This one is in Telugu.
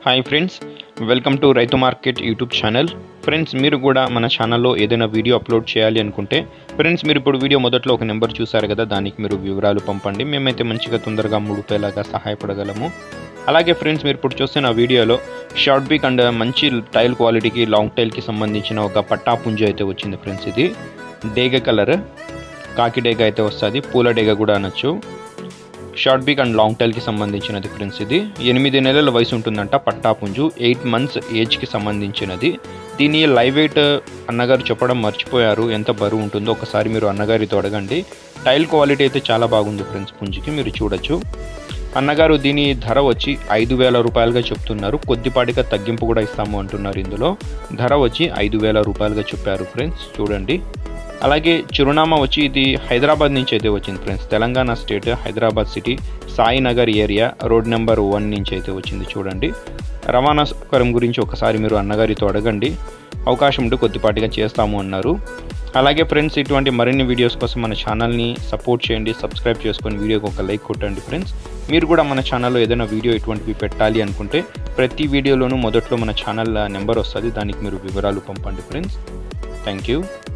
హాయ్ ఫ్రెండ్స్ వెల్కమ్ టు రైతు మార్కెట్ యూట్యూబ్ ఛానల్ ఫ్రెండ్స్ మీరు కూడా మన ఛానల్లో ఏదైనా వీడియో అప్లోడ్ చేయాలి అనుకుంటే ఫ్రెండ్స్ మీరు ఇప్పుడు వీడియో మొదట్లో ఒక నెంబర్ చూసారు కదా దానికి మీరు వివరాలు పంపండి మేమైతే మంచిగా తొందరగా ముడిపోయేలాగా సహాయపడగలము అలాగే ఫ్రెండ్స్ మీరు ఇప్పుడు చూస్తున్న వీడియోలో షార్ట్ బీక్ అండ్ మంచి టైల్ క్వాలిటీకి లాంగ్ టైల్కి సంబంధించిన ఒక పట్టా పుంజ అయితే వచ్చింది ఫ్రెండ్స్ ఇది డేగ కలర్ కాకి డేగ అయితే వస్తుంది పూల డేగ కూడా అనొచ్చు షార్ట్ బీక్ అండ్ లాంగ్ టైల్కి సంబంధించినది ఫ్రెండ్స్ ఇది ఎనిమిది నెలల వయసు ఉంటుందంట పట్టా పుంజు ఎయిట్ మంత్స్ ఏజ్కి సంబంధించినది దీని లైవ్ వెయిట్ అన్నగారు చెప్పడం మర్చిపోయారు ఎంత బరువు ఉంటుందో ఒకసారి మీరు అన్నగారితో అడగండి టైల్ క్వాలిటీ అయితే చాలా బాగుంది ఫ్రెండ్స్ పుంజుకి మీరు చూడొచ్చు అన్నగారు దీని ధర వచ్చి ఐదు వేల రూపాయలుగా చెప్తున్నారు కొద్దిపాటిగా తగ్గింపు కూడా ఇస్తాము అంటున్నారు ఇందులో ధర వచ్చి ఐదు వేల రూపాయలుగా చెప్పారు ఫ్రెండ్స్ చూడండి అలాగే చిరునామా వచ్చి ఇది హైదరాబాద్ నుంచి అయితే వచ్చింది friends Telangana state Hyderabad city Sainagar area road number one నుంచి అయితే వచ్చింది చూడండి రవాణా సౌకర్యం గురించి ఒకసారి మీరు అన్నగారితో అడగండి అవకాశం ఉంటే కొద్దిపాటిగా చేస్తాము అన్నారు అలాగే ఫ్రెండ్స్ ఇటువంటి మరిన్ని వీడియోస్ కోసం మన ఛానల్ని సపోర్ట్ చేయండి సబ్స్క్రైబ్ చేసుకొని వీడియోకి ఒక లైక్ కొట్టండి ఫ్రెండ్స్ మీరు కూడా మన ఛానల్లో ఏదైనా వీడియో ఇటువంటివి పెట్టాలి అనుకుంటే ప్రతి వీడియోలోనూ మొదట్లో మన ఛానల్ నెంబర్ వస్తుంది దానికి మీరు వివరాలు పంపండి ఫ్రెండ్స్ థ్యాంక్ యూ